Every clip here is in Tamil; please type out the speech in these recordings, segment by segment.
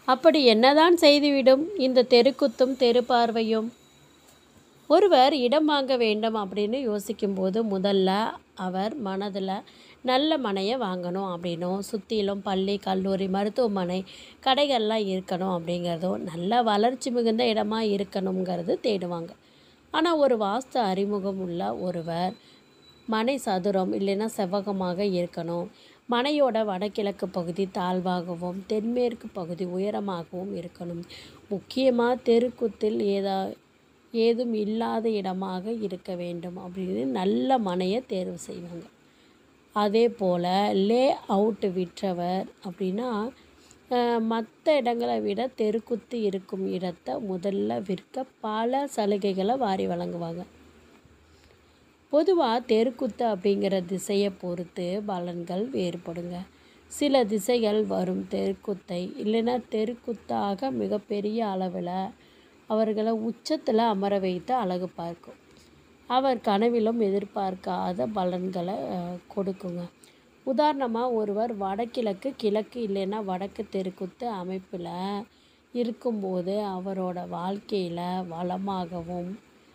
அப்படி என்னதான் செய்துவிடும் இந்த தெருக்குத்தும் தெரு பார்வையும் ஒருவர் இடம் வாங்க வேண்டும் அப்படின்னு யோசிக்கும்போது முதல்ல அவர் மனதில் நல்ல மனையை வாங்கணும் அப்படின்னும் சுற்றிலும் பள்ளி கல்லூரி மருத்துவமனை கடைகள்லாம் இருக்கணும் அப்படிங்கிறதும் நல்ல வளர்ச்சி மிகுந்த இடமா இருக்கணுங்கிறது தேடுவாங்க ஆனால் ஒரு வாஸ்து அறிமுகம் உள்ள ஒருவர் மனை சதுரம் இல்லைன்னா செவ்வகமாக இருக்கணும் மனையோட வடகிழக்கு பகுதி தாழ்வாகவும் தென்மேற்கு பகுதி உயரமாகவும் இருக்கணும் முக்கியமாக தெருக்குத்தில் ஏதா ஏதும் இல்லாத இடமாக இருக்க வேண்டும் அப்படின்னு நல்ல மனையை தேர்வு செய்வாங்க அதே போல் லே அவுட் விற்றவர் அப்படின்னா மற்ற இடங்களை விட தெருக்குத்து இருக்கும் இடத்தை முதல்ல விற்க பல சலுகைகளை வாரி வழங்குவாங்க பொதுவாக தெருக்குத்து அப்படிங்கிற திசையை பொறுத்து பலன்கள் வேறுபடுங்க சில திசைகள் வரும் தெருக்குத்தை இல்லைன்னா தெருக்குத்தாக மிகப்பெரிய அளவில் அவர்களை உச்சத்தில் அமர வைத்து அழகு பார்க்கும் அவர் கனவிலும் எதிர்பார்க்காத பலன்களை அஹ், கொடுக்குங்க உதாரணமாக ஒருவர் வடகிழக்கு கிழக்கு இல்லைன்னா வடக்கு தெருக்குத்து அமைப்பில் இருக்கும்போது அவரோட வாழ்க்கையில் வளமாகவும்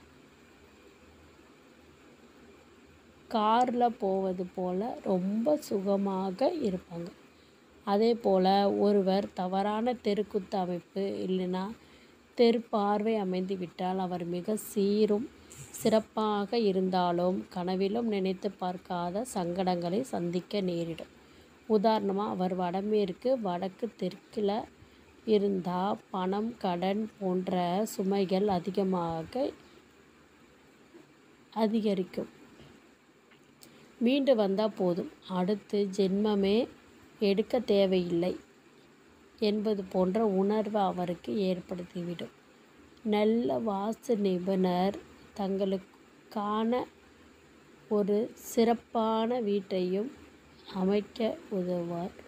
காரில் போவது போல் ரொம்ப சுகமாக இருப்பாங்க அதே போல் ஒருவர் தவறான தெருக்குத்து அமைப்பு இல்லைன்னா தெரு பார்வை அமைந்து விட்டால் அவர் மிக சீரும் சிறப்பாக இருந்தாலும் கனவிலும் நினைத்து பார்க்காத சங்கடங்களை சந்திக்க நேரிடும் உதாரணமாக அவர் வடமேற்கு வடக்கு தெற்கில் இருந்தால் பணம் கடன் போன்ற சுமைகள் அதிகமாக அதிகரிக்கும் மீண்டு வந்தால் போதும் அடுத்து ஜென்மமே எடுக்க தேவையில்லை என்பது போன்ற உணர்வை அவருக்கு ஏற்படுத்திவிடும் நல்ல வாஸ்து நிபுணர் தங்களுக்கான ஒரு சிறப்பான வீட்டையும் அமைக்க உதவுவார்